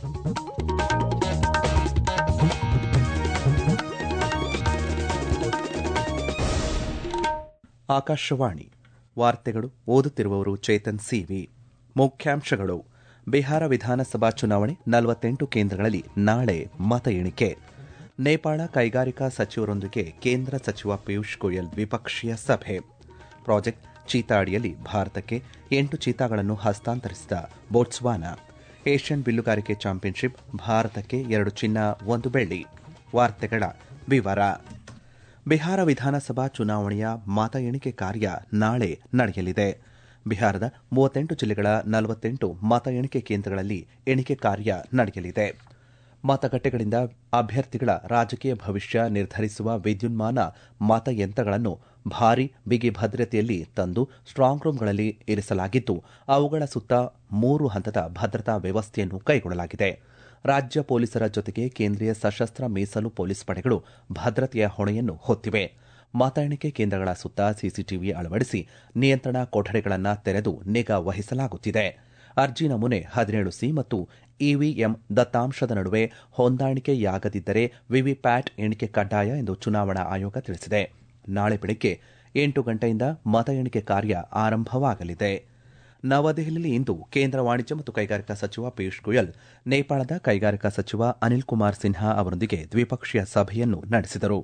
ಆಕಾಶವಾಣಿ ವಾರ್ತೆಗಳು ಓದುತ್ತಿರುವವರು ಚೇತನ್ ಸಿವಿ ಮುಖ್ಯಾಂಶಗಳು ಬಿಹಾರ ವಿಧಾನಸಭಾ ಚುನಾವಣೆ ನಲವತ್ತೆಂಟು ಕೇಂದ್ರಗಳಲ್ಲಿ ನಾಳೆ ಮತ ಎಣಿಕೆ ನೇಪಾಳ ಕೈಗಾರಿಕಾ ಸಚಿವರೊಂದಿಗೆ ಕೇಂದ್ರ ಸಚಿವ ಪಿಯೂಷ್ ಗೋಯಲ್ ದ್ವಿಪಕ್ಷೀಯ ಸಭೆ ಪ್ರಾಜೆಕ್ಟ್ ಚೀತಾ ಅಡಿಯಲ್ಲಿ ಭಾರತಕ್ಕೆ ಎಂಟು ಚೀತಾಗಳನ್ನು ಹಸ್ತಾಂತರಿಸಿದ ಬೋಟ್ಸ್ವಾನಾ ಏಷ್ಯನ್ ಬಿಲ್ಲುಗಾರಿಕೆ ಚಾಂಪಿಯನ್ಶಿಪ್ ಭಾರತಕ್ಕೆ ಎರಡು ಚಿನ್ನ ಒಂದು ಬೆಳ್ಳಿ ವಾರ್ತೆಗಳ ವಿವರ ಬಿಹಾರ ವಿಧಾನಸಭಾ ಚುನಾವಣೆಯ ಮತ ಎಣಿಕೆ ಕಾರ್ಯ ನಾಳೆ ನಡೆಯಲಿದೆ ಬಿಹಾರದ ಮೂವತ್ತೆಂಟು ಜಿಲ್ಲೆಗಳ ನಲವತ್ತೆಂಟು ಮತ ಎಣಿಕೆ ಕೇಂದ್ರಗಳಲ್ಲಿ ಎಣಿಕೆ ಕಾರ್ಯ ನಡೆಯಲಿದೆ ಮತಗಟ್ಟೆಗಳಿಂದ ಅಭ್ಯರ್ಥಿಗಳ ರಾಜಕೀಯ ಭವಿಷ್ಯ ನಿರ್ಧರಿಸುವ ವಿದ್ಯುನ್ಮಾನ ಮತಯಂತ್ರಗಳನ್ನು ಭಾರೀ ಬಿಗಿ ಭದ್ರತೆಯಲ್ಲಿ ತಂದು ಸ್ಟ್ರಾಂಗ್ ರೂಂಗಳಲ್ಲಿ ಇರಿಸಲಾಗಿದ್ದು ಅವುಗಳ ಸುತ್ತ ಮೂರು ಹಂತದ ಭದ್ರತಾ ವ್ಯವಸ್ಥೆಯನ್ನು ಕೈಗೊಳ್ಳಲಾಗಿದೆ ರಾಜ್ಯ ಪೊಲೀಸರ ಜೊತೆಗೆ ಕೇಂದ್ರೀಯ ಸಶಸ್ತ್ರ ಮೀಸಲು ಪೊಲೀಸ್ ಪಡೆಗಳು ಭದ್ರತೆಯ ಹೊಣೆಯನ್ನು ಹೊತ್ತಿವೆ ಮತ ಎಣಿಕೆ ಕೇಂದ್ರಗಳ ಸುತ್ತ ಸಿಸಿಟಿವಿ ಅಳವಡಿಸಿ ನಿಯಂತ್ರಣ ಕೊಠಡಿಗಳನ್ನು ತೆರೆದು ನಿಗಾ ವಹಿಸಲಾಗುತ್ತಿದೆ ಅರ್ಜಿ ನಮೂನೆ ಹದಿನೇಳು ಸಿ ಮತ್ತು ಇವಿಎಂ ದತ್ತಾಂಶದ ನಡುವೆ ಹೊಂದಾಣಿಕೆಯಾಗದಿದ್ದರೆ ವಿವಿಪ್ಯಾಟ್ ಎಣಿಕೆ ಕಡ್ಡಾಯ ಎಂದು ಚುನಾವಣಾ ಆಯೋಗ ತಿಳಿಸಿದೆ ನಾಳೆ ಬೆಳಗ್ಗೆ ಎಂಟು ಗಂಟೆಯಿಂದ ಮತ ಎಣಿಕೆ ಕಾರ್ಯ ಆರಂಭವಾಗಲಿದೆ ನವದೆಹಲಿಯಲ್ಲಿ ಇಂದು ಕೇಂದ್ರ ವಾಣಿಜ್ಯ ಮತ್ತು ಕೈಗಾರಿಕಾ ಸಚಿವ ಪಿಯೂಷ್ ಗೋಯಲ್ ನೇಪಾಳದ ಕೈಗಾರಿಕಾ ಸಚಿವ ಅನಿಲ್ ಕುಮಾರ್ ಸಿನ್ಹಾ ಅವರೊಂದಿಗೆ ದ್ವಿಪಕ್ಷೀಯ ಸಭೆಯನ್ನು ನಡೆಸಿದರು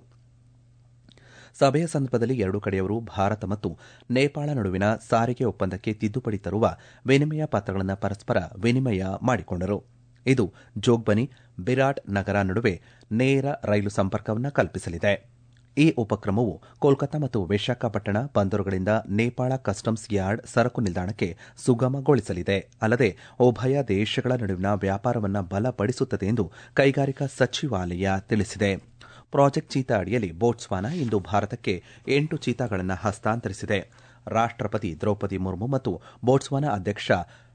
ಸಭೆಯ ಸಂದರ್ಭದಲ್ಲಿ ಎರಡೂ ಕಡೆಯವರು ಭಾರತ ಮತ್ತು ನೇಪಾಳ ನಡುವಿನ ಸಾರಿಗೆ ಒಪ್ಪಂದಕ್ಕೆ ತಿದ್ದುಪಡಿ ತರುವ ವಿನಿಮಯ ಪತ್ರಗಳನ್ನು ಪರಸ್ಪರ ವಿನಿಮಯ ಮಾಡಿಕೊಂಡರು ಇದು ಜೋಗ್ಬನಿ ಬಿರಾಟ್ ನಗರ ನಡುವೆ ನೇರ ರೈಲು ಸಂಪರ್ಕವನ್ನು ಕಲ್ಪಿಸಲಿದೆ ಈ ಉಪಕ್ರಮವು ಕೋಲ್ಕತಾ ಮತ್ತು ವಿಶಾಖಪಟ್ಟಣ ಬಂದರುಗಳಿಂದ ನೇಪಾಳ ಕಸ್ಟಮ್ಸ್ ಯಾರ್ಡ್ ಸರಕು ನಿಲ್ದಾಣಕ್ಕೆ ಸುಗಮಗೊಳಿಸಲಿದೆ ಅಲ್ಲದೆ ಉಭಯ ದೇಶಗಳ ನಡುವಿನ ವ್ಯಾಪಾರವನ್ನು ಬಲಪಡಿಸುತ್ತದೆ ಎಂದು ಕೈಗಾರಿಕಾ ಸಚಿವಾಲಯ ತಿಳಿಸಿದೆ ಪ್ರಾಜೆಕ್ಟ್ ಚೀತಾ ಅಡಿಯಲ್ಲಿ ಬೋಟ್ಸ್ವಾನಾ ಇಂದು ಭಾರತಕ್ಕೆ ಎಂಟು ಚೀತಾಗಳನ್ನು ಹಸ್ತಾಂತರಿಸಿದೆ ರಾಷ್ಟಪತಿ ದ್ರೌಪದಿ ಮುರ್ಮು ಮತ್ತು ಬೋಟ್ಸ್ವಾನಾ ಅಧ್ಯಕ್ಷ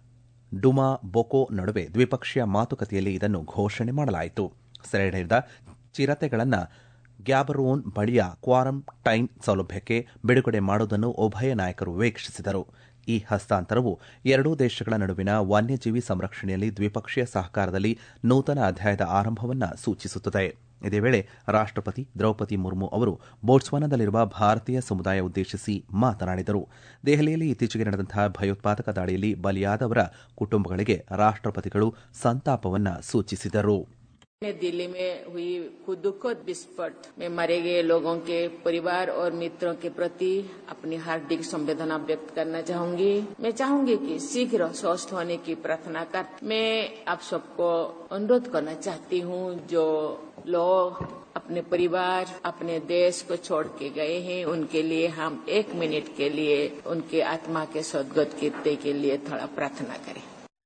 ಡುಮಾ ಬೊಕೊ ನಡುವೆ ದ್ವಿಪಕ್ಷೀಯ ಮಾತುಕತೆಯಲ್ಲಿ ಇದನ್ನು ಘೋಷಣೆ ಮಾಡಲಾಯಿತು ಸೆರೆಹಿಡಿದ ಚಿರತೆಗಳನ್ನು ಗ್ಯಾಬರೋನ್ ಬಳಿಯ ಕ್ವಾರಂಟೈನ್ ಸೌಲಭ್ಯಕ್ಕೆ ಬಿಡುಗಡೆ ಮಾಡುವುದನ್ನು ಉಭಯ ನಾಯಕರು ವೀಕ್ಷಿಸಿದರು ಈ ಹಸ್ತಾಂತರವು ಎರಡೂ ದೇಶಗಳ ನಡುವಿನ ವನ್ಯಜೀವಿ ಸಂರಕ್ಷಣೆಯಲ್ಲಿ ದ್ವಿಪಕ್ಷೀಯ ಸಹಕಾರದಲ್ಲಿ ನೂತನ ಅಧ್ಯಾಯದ ಆರಂಭವನ್ನು ಸೂಚಿಸುತ್ತದೆ ಇದೇ ವೇಳೆ ರಾಷ್ಟಪತಿ ದ್ರೌಪದಿ ಮುರ್ಮು ಅವರು ಬೋಟ್ಸ್ವಾನಾದಲ್ಲಿರುವ ಭಾರತೀಯ ಸಮುದಾಯ ಉದ್ದೇಶಿಸಿ ಮಾತನಾಡಿದರು ದೆಹಲಿಯಲ್ಲಿ ಇತ್ತೀಚೆಗೆ ನಡೆದಂತಹ ಭಯೋತ್ಪಾದಕ ದಾಳಿಯಲ್ಲಿ ಬಲಿಯಾದವರ ಕುಟುಂಬಗಳಿಗೆ ರಾಷ್ಟಪತಿಗಳು ಸಂತಾಪವನ್ನು ಸೂಚಿಸಿದರು दिल्ली में हुई दुखद विस्फोट में मरे गए लोगों के परिवार और मित्रों के प्रति अपनी हार्दिक संवेदना व्यक्त करना चाहूंगी मैं चाहूंगी कि शीघ्र स्वस्थ होने की प्रार्थना कर मैं आप सबको अनुरोध करना चाहती हूँ जो लोग अपने परिवार अपने देश को छोड़ के गए हैं उनके लिए हम एक मिनट के लिए उनके आत्मा के सदगत के लिए थोड़ा प्रार्थना करें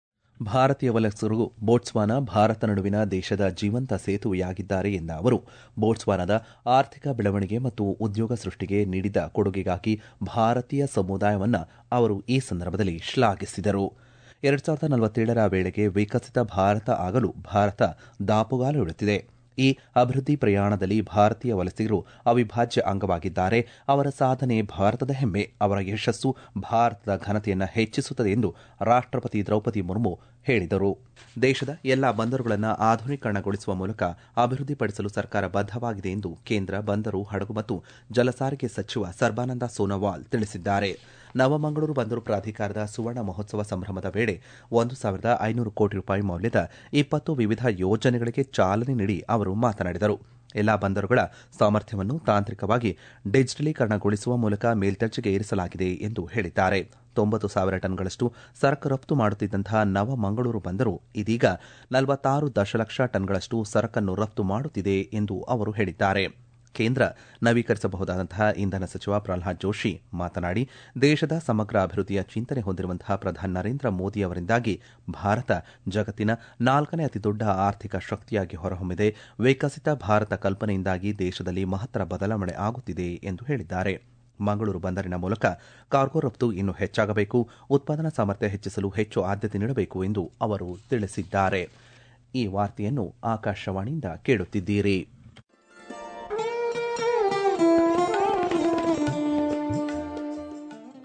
ಭಾರತೀಯ ವಲಸಿಗರು ಬೋಟ್ಸ್ವಾನಾ ಭಾರತ ನಡುವಿನ ದೇಶದ ಜೀವಂತ ಸೇತುವೆಯಾಗಿದ್ದಾರೆ ಎಂದ ಅವರು ಬೋಟ್ಸ್ವಾನಾದ ಆರ್ಥಿಕ ಬೆಳವಣಿಗೆ ಮತ್ತು ಉದ್ಯೋಗ ಸೃಷ್ಟಿಗೆ ನೀಡಿದ ಕೊಡುಗೆಗಾಗಿ ಭಾರತೀಯ ಸಮುದಾಯವನ್ನು ಅವರು ಈ ಸಂದರ್ಭದಲ್ಲಿ ಶ್ಲಾಘಿಸಿದರು ಎರಡ್ ಸಾವಿರದ ನಲವತ್ತೇಳರ ವೇಳೆಗೆ ವಿಕಸಿತ ಭಾರತ ಆಗಲು ಭಾರತ ದಾಪುಗಾಲು ಇಡುತ್ತಿದೆ ಈ ಅಭಿವೃದ್ಧಿ ಪ್ರಯಾಣದಲ್ಲಿ ಭಾರತೀಯ ವಲಸಿಗರು ಅವಿಭಾಜ್ಯ ಅಂಗವಾಗಿದ್ದಾರೆ ಅವರ ಸಾಧನೆ ಭಾರತದ ಹೆಮ್ಮೆ ಅವರ ಯಶಸ್ಸು ಭಾರತದ ಘನತೆಯನ್ನು ಹೆಚ್ಚಿಸುತ್ತದೆ ಎಂದು ರಾಷ್ಟಪತಿ ದ್ರೌಪದಿ ಮುರ್ಮು ಹೇಳಿದರು ದೇಶದ ಎಲ್ಲಾ ಬಂದರುಗಳನ್ನು ಆಧುನೀಕರಣಗೊಳಿಸುವ ಮೂಲಕ ಅಭಿವೃದ್ಧಿಪಡಿಸಲು ಸರ್ಕಾರ ಬದ್ದವಾಗಿದೆ ಎಂದು ಕೇಂದ್ರ ಬಂದರು ಹಡಗು ಮತ್ತು ಜಲಸಾರಿಗೆ ಸಚಿವ ಸರ್ಬಾನಂದ ಸೋನೋವಾಲ್ ತಿಳಿಸಿದ್ದಾರೆ ನವಮಂಗಳೂರು ಬಂದರು ಪ್ರಾಧಿಕಾರದ ಸುವರ್ಣ ಮಹೋತ್ಸವ ಸಂಭ್ರಮದ ವೇಳೆ ಒಂದು ಸಾವಿರದ ಐನೂರು ಕೋಟಿ ರೂಪಾಯಿ ಮೌಲ್ಯದ ಇಪ್ಪತ್ತು ವಿವಿಧ ಯೋಜನೆಗಳಿಗೆ ಚಾಲನೆ ನೀಡಿ ಅವರು ಮಾತನಾಡಿದರು ಎಲ್ಲಾ ಬಂದರುಗಳ ಸಾಮರ್ಥ್ಯವನ್ನು ತಾಂತ್ರಿಕವಾಗಿ ಡಿಜಿಟಲೀಕರಣಗೊಳಿಸುವ ಮೂಲಕ ಮೇಲ್ದರ್ಜೆಗೆ ಏರಿಸಲಾಗಿದೆ ಎಂದು ಹೇಳಿದ್ದಾರೆ ತೊಂಬತ್ತು ಸಾವಿರ ಟನ್ಗಳಷ್ಟು ಸರಕು ರಫ್ತು ಮಾಡುತ್ತಿದ್ದಂತಹ ನವಮಂಗಳೂರು ಬಂದರು ಇದೀಗ ನಲವತ್ತಾರು ದಶಲಕ್ಷ ಟನ್ಗಳಷ್ಟು ಸರಕನ್ನು ರಫ್ತು ಮಾಡುತ್ತಿದೆ ಎಂದು ಅವರು ಹೇಳಿದ್ದಾರೆ ಕೇಂದ್ರ ನವೀಕರಿಸಬಹುದಾದಂತಹ ಇಂಧನ ಸಚಿವ ಪ್ರಹ್ಲಾದ್ ಜೋಶಿ ಮಾತನಾಡಿ ದೇಶದ ಸಮಗ್ರ ಅಭಿವೃದ್ಧಿಯ ಚಿಂತನೆ ಹೊಂದಿರುವಂತಹ ಪ್ರಧಾನಿ ನರೇಂದ್ರ ಮೋದಿ ಅವರಿಂದಾಗಿ ಭಾರತ ಜಗತ್ತಿನ ನಾಲ್ಕನೇ ಅತಿದೊಡ್ಡ ಆರ್ಥಿಕ ಶಕ್ತಿಯಾಗಿ ಹೊರಹೊಮ್ಮಿದೆ ವಿಕಸಿತ ಭಾರತ ಕಲ್ಪನೆಯಿಂದಾಗಿ ದೇಶದಲ್ಲಿ ಮಹತ್ತರ ಬದಲಾವಣೆ ಆಗುತ್ತಿದೆ ಎಂದು ಹೇಳಿದ್ದಾರೆ ಮಂಗಳೂರು ಬಂದರಿನ ಮೂಲಕ ಕಾರ್ಗೋ ರಫ್ತು ಇನ್ನೂ ಹೆಚ್ಚಾಗಬೇಕು ಉತ್ಪಾದನಾ ಸಾಮರ್ಥ್ಯ ಹೆಚ್ಚಿಸಲು ಹೆಚ್ಚು ಆದ್ಯತೆ ನೀಡಬೇಕು ಎಂದು ಅವರು ತಿಳಿಸಿದ್ದಾರೆ ಈ ವಾರ್ತೆಯನ್ನು ಆಕಾಶವಾಣಿಯಿಂದ ಕೇಳುತ್ತಿದ್ದೀರಿ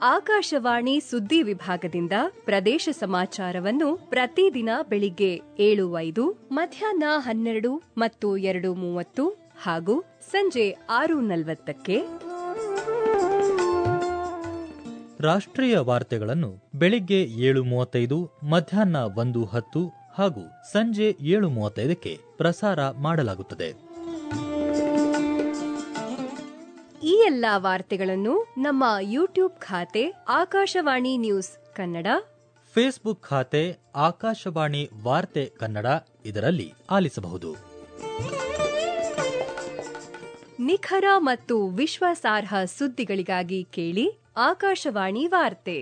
ಆಕಾಶವಾಣಿ ಸುದ್ದಿ ವಿಭಾಗದಿಂದ ಪ್ರದೇಶ ಸಮಾಚಾರವನ್ನು ಪ್ರತಿದಿನ ಬೆಳಿಗ್ಗೆ ಏಳು ಐದು ಮಧ್ಯಾಹ್ನ ಹನ್ನೆರಡು ಮತ್ತು ಎರಡು ಮೂವತ್ತು ಹಾಗೂ ಸಂಜೆ ಆರು ನಲವತ್ತಕ್ಕೆ ರಾಷ್ಟ್ರೀಯ ವಾರ್ತೆಗಳನ್ನು ಬೆಳಿಗ್ಗೆ ಏಳು ಮೂವತ್ತೈದು ಮಧ್ಯಾಹ್ನ ಒಂದು ಹತ್ತು ಹಾಗೂ ಸಂಜೆ ಏಳು ಮೂವತ್ತೈದಕ್ಕೆ ಪ್ರಸಾರ ಮಾಡಲಾಗುತ್ತದೆ ಈ ಎಲ್ಲಾ ವಾರ್ತೆಗಳನ್ನು ನಮ್ಮ ಯೂಟ್ಯೂಬ್ ಖಾತೆ ಆಕಾಶವಾಣಿ ನ್ಯೂಸ್ ಕನ್ನಡ ಫೇಸ್ಬುಕ್ ಖಾತೆ ಆಕಾಶವಾಣಿ ವಾರ್ತೆ ಕನ್ನಡ ಇದರಲ್ಲಿ ಆಲಿಸಬಹುದು ನಿಖರ ಮತ್ತು ವಿಶ್ವಾಸಾರ್ಹ ಸುದ್ದಿಗಳಿಗಾಗಿ ಕೇಳಿ ಆಕಾಶವಾಣಿ ವಾರ್ತೆ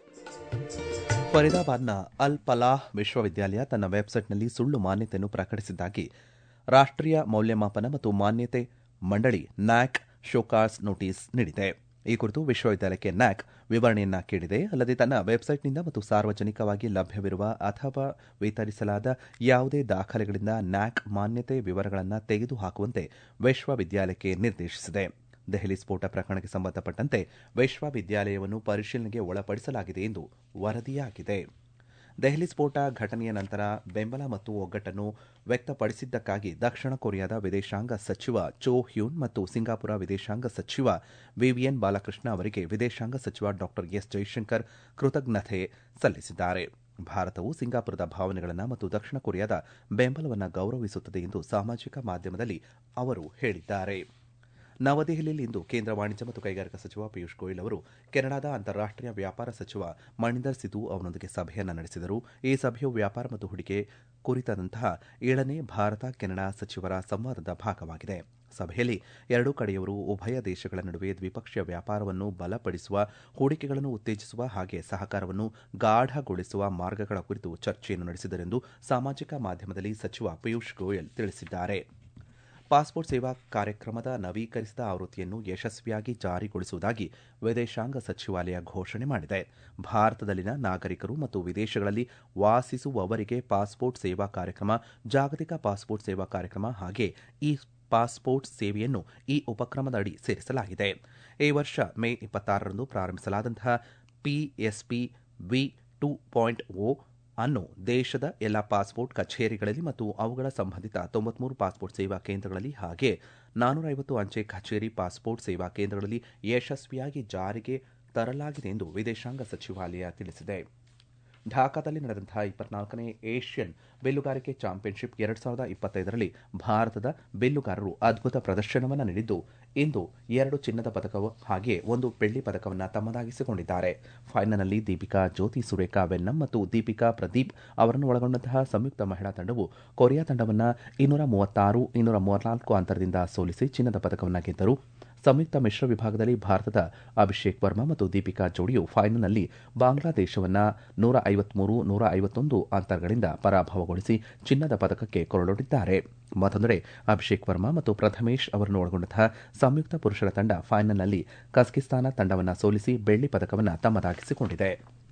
ಫರೀದಾಬಾದ್ನ ಅಲ್ ಫಲಾಹ್ ವಿಶ್ವವಿದ್ಯಾಲಯ ತನ್ನ ವೆಬ್ಸೈಟ್ನಲ್ಲಿ ಸುಳ್ಳು ಮಾನ್ಯತೆಯನ್ನು ಪ್ರಕಟಿಸಿದ್ದಾಗಿ ರಾಷ್ಟ್ರೀಯ ಮೌಲ್ಯಮಾಪನ ಮತ್ತು ಮಾನ್ಯತೆ ಮಂಡಳಿ ನ್ಯಾಕ್ ಶೋಕಾಸ್ ನೋಟಿಸ್ ನೀಡಿದೆ ಈ ಕುರಿತು ವಿಶ್ವವಿದ್ಯಾಲಯಕ್ಕೆ ನ್ಯಾಕ್ ವಿವರಣೆಯನ್ನ ಕೇಳಿದೆ ಅಲ್ಲದೆ ತನ್ನ ವೆಬ್ಸೈಟ್ನಿಂದ ಮತ್ತು ಸಾರ್ವಜನಿಕವಾಗಿ ಲಭ್ಯವಿರುವ ಅಥವಾ ವಿತರಿಸಲಾದ ಯಾವುದೇ ದಾಖಲೆಗಳಿಂದ ನ್ಯಾಕ್ ಮಾನ್ಯತೆ ವಿವರಗಳನ್ನು ತೆಗೆದುಹಾಕುವಂತೆ ವಿಶ್ವವಿದ್ಯಾಲಯಕ್ಕೆ ನಿರ್ದೇಶಿಸಿದೆ ದೆಹಲಿ ಸ್ಫೋಟ ಪ್ರಕರಣಕ್ಕೆ ಸಂಬಂಧಪಟ್ಟಂತೆ ವಿಶ್ವವಿದ್ಯಾಲಯವನ್ನು ಪರಿಶೀಲನೆಗೆ ಒಳಪಡಿಸಲಾಗಿದೆ ಎಂದು ವರದಿಯಾಗಿದೆ ದೆಹಲಿ ಸ್ಫೋಟ ಘಟನೆಯ ನಂತರ ಬೆಂಬಲ ಮತ್ತು ಒಗ್ಗಟ್ಟನ್ನು ವ್ಯಕ್ತಪಡಿಸಿದ್ದಕ್ಕಾಗಿ ದಕ್ಷಿಣ ಕೊರಿಯಾದ ವಿದೇಶಾಂಗ ಸಚಿವ ಚೋ ಹ್ಯೂನ್ ಮತ್ತು ಸಿಂಗಾಪುರ ವಿದೇಶಾಂಗ ಸಚಿವ ವಿವಿಎನ್ ಬಾಲಕೃಷ್ಣ ಅವರಿಗೆ ವಿದೇಶಾಂಗ ಸಚಿವ ಡಾ ಎಸ್ ಜೈಶಂಕರ್ ಕೃತಜ್ಞತೆ ಸಲ್ಲಿಸಿದ್ದಾರೆ ಭಾರತವು ಸಿಂಗಾಪುರದ ಭಾವನೆಗಳನ್ನು ಮತ್ತು ದಕ್ಷಿಣ ಕೊರಿಯಾದ ಬೆಂಬಲವನ್ನು ಗೌರವಿಸುತ್ತದೆ ಎಂದು ಸಾಮಾಜಿಕ ಮಾಧ್ಯಮದಲ್ಲಿ ಅವರು ಹೇಳಿದ್ದಾರೆ ನವದೆಹಲಿಯಲ್ಲಿಂದು ಕೇಂದ್ರ ವಾಣಿಜ್ಯ ಮತ್ತು ಕೈಗಾರಿಕಾ ಸಚಿವ ಪಿಯೂಷ್ ಗೋಯಲ್ ಅವರು ಕೆನಡಾದ ಅಂತಾರಾಷ್ಟೀಯ ವ್ಯಾಪಾರ ಸಚಿವ ಮಣಿಂದರ್ ಸಿಧು ಅವರೊಂದಿಗೆ ಸಭೆಯನ್ನು ನಡೆಸಿದರು ಈ ಸಭೆಯು ವ್ಯಾಪಾರ ಮತ್ತು ಹೂಡಿಕೆ ಕುರಿತಾದಂತಹ ಏಳನೇ ಭಾರತ ಕೆನಡಾ ಸಚಿವರ ಸಂವಾದದ ಭಾಗವಾಗಿದೆ ಸಭೆಯಲ್ಲಿ ಎರಡೂ ಕಡೆಯವರು ಉಭಯ ದೇಶಗಳ ನಡುವೆ ದ್ವಿಪಕ್ಷೀಯ ವ್ಯಾಪಾರವನ್ನು ಬಲಪಡಿಸುವ ಹೂಡಿಕೆಗಳನ್ನು ಉತ್ತೇಜಿಸುವ ಹಾಗೆ ಸಹಕಾರವನ್ನು ಗಾಢಗೊಳಿಸುವ ಮಾರ್ಗಗಳ ಕುರಿತು ಚರ್ಚೆಯನ್ನು ನಡೆಸಿದರೆಂದು ಸಾಮಾಜಿಕ ಮಾಧ್ಯಮದಲ್ಲಿ ಸಚಿವ ಪಿಯೂಷ್ ಗೋಯಲ್ ತಿಳಿಸಿದ್ದಾರೆ ಪಾಸ್ಪೋರ್ಟ್ ಸೇವಾ ಕಾರ್ಯಕ್ರಮದ ನವೀಕರಿಸಿದ ಆವೃತ್ತಿಯನ್ನು ಯಶಸ್ವಿಯಾಗಿ ಜಾರಿಗೊಳಿಸುವುದಾಗಿ ವಿದೇಶಾಂಗ ಸಚಿವಾಲಯ ಘೋಷಣೆ ಮಾಡಿದೆ ಭಾರತದಲ್ಲಿನ ನಾಗರಿಕರು ಮತ್ತು ವಿದೇಶಗಳಲ್ಲಿ ವಾಸಿಸುವವರಿಗೆ ಪಾಸ್ಪೋರ್ಟ್ ಸೇವಾ ಕಾರ್ಯಕ್ರಮ ಜಾಗತಿಕ ಪಾಸ್ಪೋರ್ಟ್ ಸೇವಾ ಕಾರ್ಯಕ್ರಮ ಹಾಗೆ ಈ ಪಾಸ್ಪೋರ್ಟ್ ಸೇವೆಯನ್ನು ಈ ಉಪಕ್ರಮದ ಅಡಿ ಸೇರಿಸಲಾಗಿದೆ ಈ ವರ್ಷ ಮೇ ಇಪ್ಪತ್ತಾರರಂದು ಪ್ರಾರಂಭಿಸಲಾದಂತಹ P S P V two point O ಅನ್ನು ದೇಶದ ಎಲ್ಲ ಪಾಸ್ಪೋರ್ಟ್ ಕಚೇರಿಗಳಲ್ಲಿ ಮತ್ತು ಅವುಗಳ ಸಂಬಂಧಿತ ತೊಂಬತ್ಮೂರು ಪಾಸ್ಪೋರ್ಟ್ ಸೇವಾ ಕೇಂದ್ರಗಳಲ್ಲಿ ಹಾಗೆ ನಾನೂರ ಐವತ್ತು ಅಂಚೆ ಕಚೇರಿ ಪಾಸ್ಪೋರ್ಟ್ ಸೇವಾ ಕೇಂದ್ರಗಳಲ್ಲಿ ಯಶಸ್ವಿಯಾಗಿ ಜಾರಿಗೆ ತರಲಾಗಿದೆ ಎಂದು ವಿದೇಶಾಂಗ ಸಚಿವಾಲಯ ತಿಳಿಸಿದೆ ಢಾಕಾದಲ್ಲಿ ನಡೆದಂತಹ ಇಪ್ಪತ್ನಾಲ್ಕನೇ ಏಷ್ಯನ್ ಬಿಲ್ಲುಗಾರಿಕೆ ಚಾಂಪಿಯನ್ಶಿಪ್ ಎರಡ್ ಸಾವಿರದ ಇಪ್ಪತ್ತೈದರಲ್ಲಿ ಭಾರತದ ಬಿಲ್ಲುಗಾರರು ಅದ್ಭುತ ಪ್ರದರ್ಶನವನ್ನು ನೀಡಿದ್ದು ಇಂದು ಎರಡು ಚಿನ್ನದ ಪದಕವು ಹಾಗೆಯೇ ಒಂದು ಬೆಳ್ಳಿ ಪದಕವನ್ನು ತಮ್ಮದಾಗಿಸಿಕೊಂಡಿದ್ದಾರೆ ಫೈನಲ್ನಲ್ಲಿ ದೀಪಿಕಾ ಜ್ಯೋತಿ ಸುರೇಖಾ ವೆನ್ನಂ ಮತ್ತು ದೀಪಿಕಾ ಪ್ರದೀಪ್ ಅವರನ್ನು ಒಳಗೊಂಡಂತಹ ಸಂಯುಕ್ತ ಮಹಿಳಾ ತಂಡವು ಕೊರಿಯಾ ತಂಡವನ್ನು ಇನ್ನೂರ ಮೂವತ್ತಾರು ಇನ್ನೂರ ಮೂವತ್ನಾಲ್ಕು ಅಂತರದಿಂದ ಸೋಲಿಸಿ ಚಿನ್ನದ ಪದಕವನ್ನು ಗೆದ್ದರು ಸಂಯುಕ್ತ ಮಿಶ್ರ ವಿಭಾಗದಲ್ಲಿ ಭಾರತದ ಅಭಿಷೇಕ್ ವರ್ಮಾ ಮತ್ತು ದೀಪಿಕಾ ಜೋಡಿಯು ಫೈನಲ್ನಲ್ಲಿ ಬಾಂಗ್ಲಾದೇಶವನ್ನು ನೂರ ಐವತ್ಮೂರು ನೂರ ಐವತ್ತೊಂದು ಅಂತರಗಳಿಂದ ಪರಾಭವಗೊಳಿಸಿ ಚಿನ್ನದ ಪದಕಕ್ಕೆ ಕೊರಳೊಡ್ಡಿದ್ದಾರೆ ಮತ್ತೊಂದೆಡೆ ಅಭಿಷೇಕ್ ವರ್ಮಾ ಮತ್ತು ಪ್ರಥಮೇಶ್ ಅವರನ್ನು ಒಳಗೊಂಡಂತಹ ಸಂಯುಕ್ತ ಪುರುಷರ ತಂಡ ಫೈನಲ್ನಲ್ಲಿ ಕಜಕಿಸ್ತಾನ ತಂಡವನ್ನು ಸೋಲಿಸಿ ಬೆಳ್ಳಿ ಪದಕವನ್ನು ತಮ್ಮದಾಗಿಸಿಕೊಂಡಿದೆ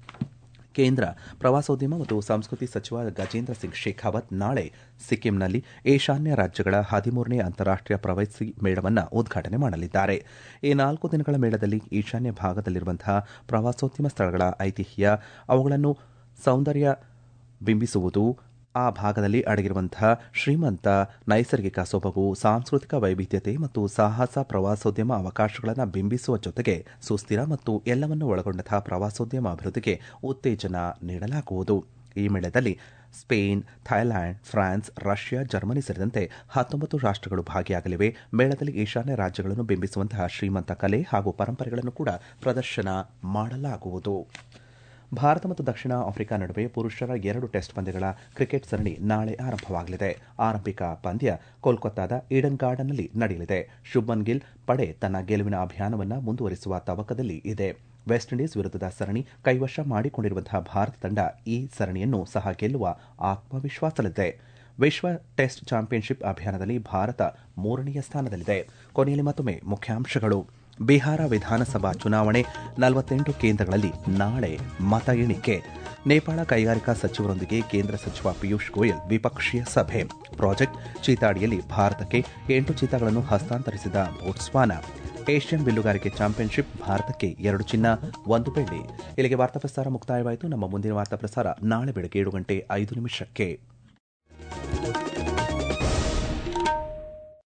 ಕೇಂದ್ರ ಪ್ರವಾಸೋದ್ಯಮ ಮತ್ತು ಸಂಸ್ಕೃತಿ ಸಚಿವ ಗಜೇಂದ್ರ ಸಿಂಗ್ ಶೇಖಾವತ್ ನಾಳೆ ಸಿಕ್ಕಿಂನಲ್ಲಿ ಈಶಾನ್ಯ ರಾಜ್ಯಗಳ ಹದಿಮೂರನೇ ಅಂತಾರಾಷ್ಟೀಯ ಪ್ರವಾಸಿ ಮೇಳವನ್ನು ಉದ್ಘಾಟನೆ ಮಾಡಲಿದ್ದಾರೆ ಈ ನಾಲ್ಕು ದಿನಗಳ ಮೇಳದಲ್ಲಿ ಈಶಾನ್ಯ ಭಾಗದಲ್ಲಿರುವಂತಹ ಪ್ರವಾಸೋದ್ಯಮ ಸ್ಥಳಗಳ ಐತಿಹ್ಯ ಅವುಗಳನ್ನು ಸೌಂದರ್ಯ ಬಿಂಬಿಸುವುದು ಆ ಭಾಗದಲ್ಲಿ ಅಡಗಿರುವಂತಹ ಶ್ರೀಮಂತ ನೈಸರ್ಗಿಕ ಸೊಬಗು ಸಾಂಸ್ಕೃತಿಕ ವೈವಿಧ್ಯತೆ ಮತ್ತು ಸಾಹಸ ಪ್ರವಾಸೋದ್ಯಮ ಅವಕಾಶಗಳನ್ನು ಬಿಂಬಿಸುವ ಜೊತೆಗೆ ಸುಸ್ಥಿರ ಮತ್ತು ಎಲ್ಲವನ್ನು ಒಳಗೊಂಡಂತಹ ಪ್ರವಾಸೋದ್ಯಮ ಅಭಿವೃದ್ಧಿಗೆ ಉತ್ತೇಜನ ನೀಡಲಾಗುವುದು ಈ ಮೇಳದಲ್ಲಿ Spain Thailand France Russia Germany ಸೇರಿದಂತೆ ಹತ್ತೊಂಬತ್ತು ರಾಷ್ಟಗಳು ಭಾಗಿಯಾಗಲಿವೆ ಮೇಳದಲ್ಲಿ ಈಶಾನ್ಯ ರಾಜ್ಯಗಳನ್ನು ಬಿಂಬಿಸುವಂತಹ ಶ್ರೀಮಂತ ಕಲೆ ಹಾಗೂ ಪರಂಪರೆಗಳನ್ನು ಕೂಡ ಪ್ರದರ್ಶನ ಮಾಡಲಾಗುವುದು ಭಾರತ ಮತ್ತು ದಕ್ಷಿಣ ಆಫ್ರಿಕಾ ನಡುವೆ ಪುರುಷರ ಎರಡು ಟೆಸ್ಟ್ ಪಂದ್ಯಗಳ ಕ್ರಿಕೆಟ್ ಸರಣಿ ನಾಳೆ ಆರಂಭವಾಗಲಿದೆ ಆರಂಭಿಕ ಪಂದ್ಯ ಕೋಲ್ಕತ್ತಾದ ಈಡನ್ ಗಾರ್ಡನ್ನಲ್ಲಿ ನಡೆಯಲಿದೆ ಶುಭ್ಮನ್ ಗಿಲ್ ಪಡೆ ತನ್ನ ಗೆಲುವಿನ ಅಭಿಯಾನವನ್ನು ಮುಂದುವರಿಸುವ ತವಕದಲ್ಲಿ ಇದೆ ವೆಸ್ಟ್ ಇಂಡೀಸ್ ವಿರುದ್ಧದ ಸರಣಿ ಕೈವಶ ಮಾಡಿಕೊಂಡಿರುವಂತಹ ಭಾರತ ತಂಡ ಈ ಸರಣಿಯನ್ನು ಸಹ ಗೆಲ್ಲುವ ಆತ್ಮವಿಶ್ವಾಸದಲ್ಲಿದೆ ವಿಶ್ವ ಟೆಸ್ಟ್ ಚಾಂಪಿಯನ್ಶಿಪ್ ಅಭಿಯಾನದಲ್ಲಿ ಭಾರತ ಮೂರನೆಯ ಸ್ಥಾನದಲ್ಲಿದೆ ಕೊನೆಯಲ್ಲಿ ಮತ್ತೊಮ್ಮೆ ಮುಖ್ಯಾಂಶಗಳು ಬಿಹಾರ ವಿಧಾನಸಭಾ ಚುನಾವಣೆ ನಲವತ್ತೆಂಟು ಕೇಂದ್ರಗಳಲ್ಲಿ ನಾಳೆ ಮತ ಎಣಿಕೆ ನೇಪಾಳ ಕೈಗಾರಿಕಾ ಸಚಿವರೊಂದಿಗೆ ಕೇಂದ್ರ ಸಚಿವ ಪಿಯೂಷ್ ಗೋಯಲ್ ದ್ವಿಪಕ್ಷೀಯ ಸಭೆ ಪ್ರಾಜೆಕ್ಟ್ ಚೀತಾಡಿಯಲ್ಲಿ ಭಾರತಕ್ಕೆ ಎಂಟು ಚೀತಾಗಳನ್ನು ಹಸ್ತಾಂತರಿಸಿದ ಬೋಟ್ಸ್ವಾನ ಏಷ್ಯನ್ ಬಿಲ್ಲುಗಾರಿಕೆ ಚಾಂಪಿಯನ್ಶಿಪ್ ಭಾರತಕ್ಕೆ ಎರಡು ಚಿನ್ನ ಒಂದು ಬೆಳ್ಳಿ ಇಲ್ಲಿಗೆ ವಾರ್ತಾ ಪ್ರಸಾರ ಮುಕ್ತಾಯವಾಯಿತು ನಮ್ಮ ಮುಂದಿನ ವಾರ್ತಾ ಪ್ರಸಾರ ನಾಳೆ ಬೆಳಗ್ಗೆ ಏಳು ಗಂಟೆ ಐದು ನಿಮಿಷಕ್ಕೆ